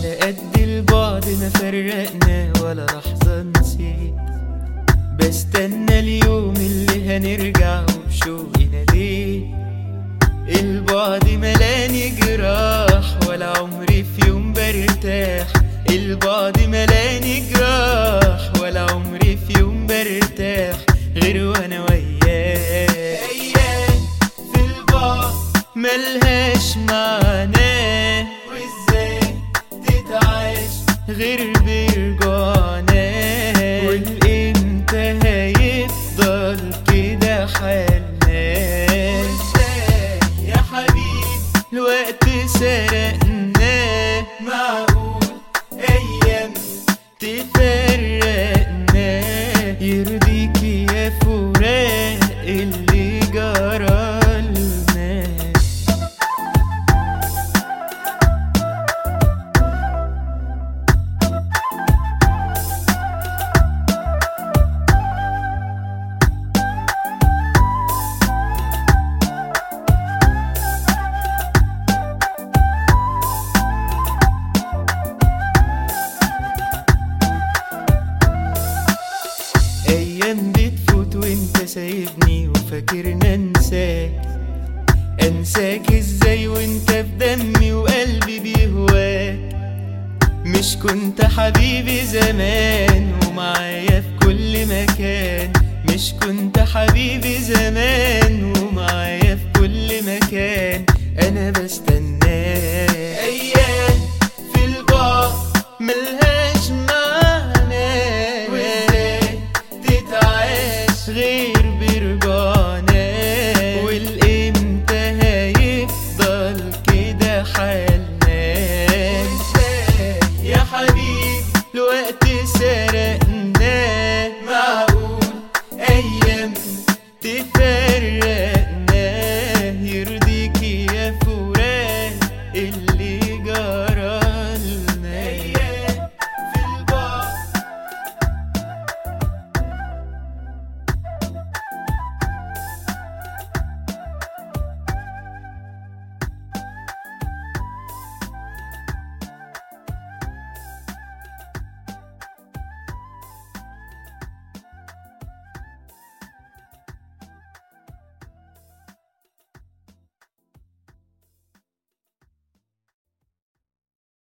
على قد البعد ما فرقنا ولا لحظة نسيت بستنى اليوم اللي هنرجع وبشوقي ناديت البعد ملاني جراح ولا عمري في يوم برتاح البعد ملاني جراح ولا عمري في يوم برتاح غير وانا وياك ايام في البعد ملهاش معنى وازاي تتعاش غير برجعنا والامتى هيفضل كده حالنا وازاي يا حبيبي الوقت سرقنا معقول ايام تفرقنا يرضيك يا فراق اللي جرالنا ايام بتفوت وانت سايبني وفاكرني انساك انساك ازاي وانت في دمي وقلبي بيهواك مش كنت حبيبي زمان ومعايا في كل مكان مش كنت حبيبي زمان